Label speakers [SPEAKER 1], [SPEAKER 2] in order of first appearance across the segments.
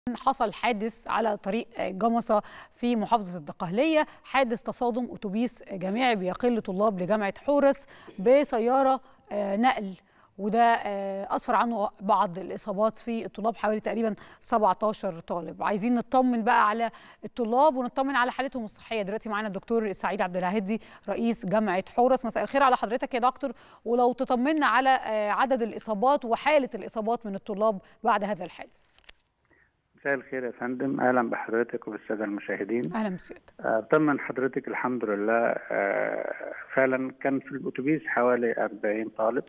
[SPEAKER 1] حصل حادث على طريق جمصة في محافظة الدقهلية حادث تصادم أتوبيس جامعي بيقل طلاب لجامعة حورس بسيارة نقل وده أسفر عنه بعض الإصابات في الطلاب حوالي تقريبا 17 طالب عايزين نطمن بقى على الطلاب ونطمن على حالتهم الصحية دلوقتي معانا الدكتور سعيد عبد الهادي رئيس جامعة حورس مساء الخير على حضرتك يا دكتور ولو تطمنا على عدد الإصابات وحالة الإصابات من الطلاب بعد هذا الحادث
[SPEAKER 2] مساء الخير يا فندم اهلا بحضرتك وبالساده المشاهدين
[SPEAKER 1] اهلا بسيادتك
[SPEAKER 2] اطمن حضرتك الحمد لله آه فعلا كان في الاتوبيس حوالي 40 طالب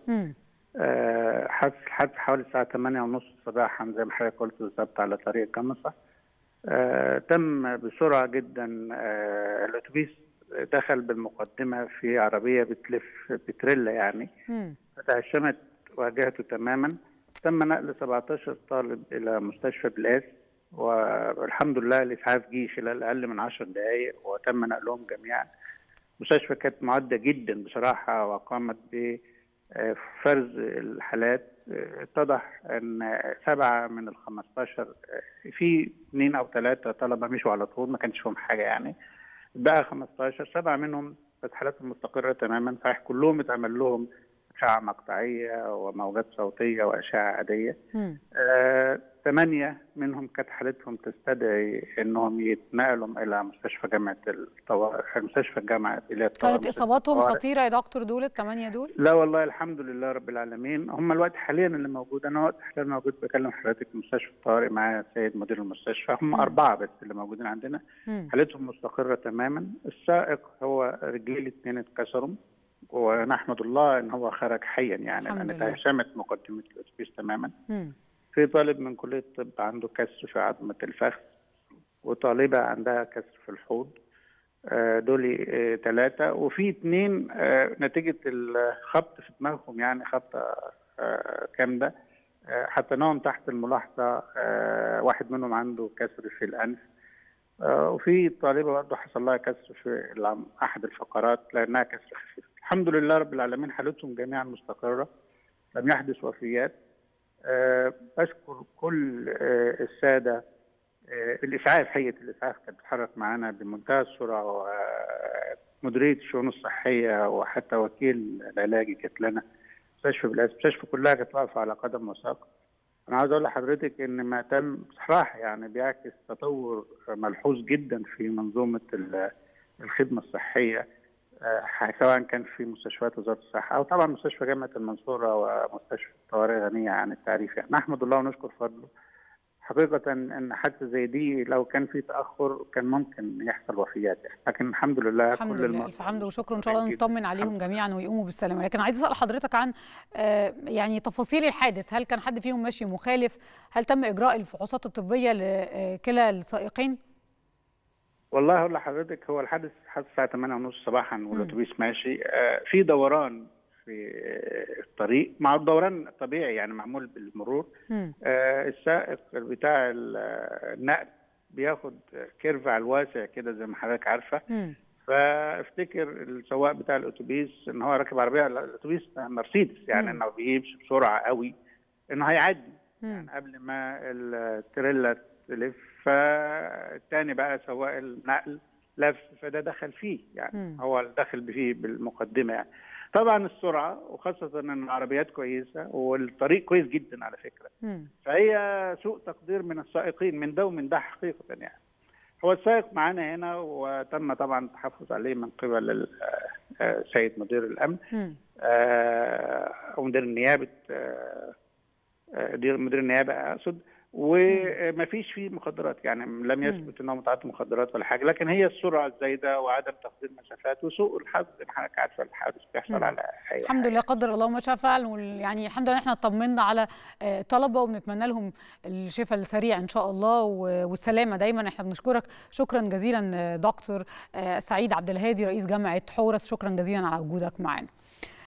[SPEAKER 2] آه حدث الحادث حوالي الساعه 8 ونص صباحا زي ما حضرتك قلت بالظبط على طريق جمصه آه تم بسرعه جدا آه الاتوبيس دخل بالمقدمه في عربيه بتلف بتريلا يعني فتهشمت واجهته تماما تم نقل 17 طالب الى مستشفى بلاس والحمد لله الاسعاف جه خلال اقل من 10 دقائق وتم نقلهم جميعا المستشفى كانت معده جدا بصراحه وقامت بفرز الحالات اتضح ان سبعه من ال 15 في اثنين او ثلاثه طلبه مشوا على طول ما كانش فيهم حاجه يعني بقى 15 سبعه منهم كانت حالاتهم مستقره تماما صحيح كلهم اتعمل لهم أشعة مقطعية وموجات صوتية وأشعة عادية ثمانية آه، منهم كانت حالتهم تستدعي أنهم يتنقلوا إلى مستشفى جامعة الطوارئ مستشفى الجامعة اللي
[SPEAKER 1] كانت إصاباتهم خطيرة يا دكتور دول الثمانية دول؟
[SPEAKER 2] لا والله الحمد لله رب العالمين هم الوقت حاليا اللي موجود أنا وقت حاليا موجود بكلم حضرتك في مستشفى الطوارئ مع السيد مدير المستشفى هم م. أربعة بس اللي موجودين عندنا م. حالتهم مستقرة تماما السائق هو رجليه الاثنين اتكسروا ونحمد الله ان هو خرج حيا يعني لان تهشمت مقدمه الاتوبيس تماما
[SPEAKER 1] مم.
[SPEAKER 2] في طالب من كليه الطب عنده كسر في عظمه الفخذ وطالبه عندها كسر في الحوض دول ثلاثة وفي اثنين نتيجة الخبط في دماغهم يعني خبطة جامدة حطيناهم تحت الملاحظة واحد منهم عنده كسر في الأنف وفي طالبة برضه حصل لها كسر في أحد الفقرات لأنها كسر خفيف الحمد لله رب العالمين حالتهم جميعا مستقرة لم يحدث وفيات أه بشكر كل أه السادة أه الإسعاف هيئة الإسعاف كانت بتتحرك معانا بمنتهى السرعة ومديرية الشؤون الصحية وحتى وكيل العلاجي كانت لنا مستشفى بلاس المستشفى كلها كانت واقفة على قدم وساق أنا عاوز أقول لحضرتك إن ما تم بصراحة يعني بيعكس تطور ملحوظ جدا في منظومة الخدمة الصحية سواء كان في مستشفيات وزاره الصحه او طبعا مستشفى جامعه المنصوره ومستشفى الطوارئ غنيه عن التعريف يعني نحمد الله ونشكر فضله حقيقة ان حادثة زي دي لو كان في تأخر كان ممكن يحصل وفيات يعني. لكن الحمد لله
[SPEAKER 1] الحمد كل لله الف حمد وشكر ان شاء الله نطمن عليهم جميعا ويقوموا بالسلامة لكن عايز اسأل حضرتك عن يعني تفاصيل الحادث هل كان حد فيهم ماشي مخالف هل تم اجراء الفحوصات الطبية لكلا السائقين؟
[SPEAKER 2] والله اقول لحضرتك هو الحادث حدث الساعه 8 ونص صباحا والاتوبيس ماشي آه في دوران في الطريق مع الدوران طبيعي يعني معمول بالمرور آه السائق بتاع النقل بياخد كيرف على الواسع كده زي ما حضرتك عارفه
[SPEAKER 1] م.
[SPEAKER 2] فافتكر السواق بتاع الاتوبيس ان هو راكب عربيه الاتوبيس مرسيدس يعني انه بيمشي بسرعه قوي انه هيعدي
[SPEAKER 1] م.
[SPEAKER 2] يعني قبل ما التريلا تلف فالتاني بقى سواق النقل لف فده دخل فيه يعني
[SPEAKER 1] م.
[SPEAKER 2] هو اللي دخل فيه بالمقدمه يعني طبعا السرعه وخاصه ان العربيات كويسه والطريق كويس جدا على فكره
[SPEAKER 1] م.
[SPEAKER 2] فهي سوء تقدير من السائقين من ده ومن ده حقيقه يعني هو السائق معانا هنا وتم طبعا التحفظ عليه من قبل السيد مدير الامن او مدير النيابه مدير النيابه اقصد وما فيش فيه مخدرات يعني لم يثبت انه متعاطي مخدرات ولا حاجه لكن هي السرعه الزايده وعدم تقدير المسافات وسوء الحظ زي ما حضرتك عارفه الحادث بيحصل على اي
[SPEAKER 1] الحمد لله قدر الله ما شاء فعل يعني الحمد لله احنا اطمنا على الطلبه وبنتمنى لهم الشفاء السريع ان شاء الله والسلامه دايما احنا بنشكرك شكرا جزيلا دكتور سعيد عبد الهادي رئيس جامعه حورس شكرا جزيلا على وجودك معنا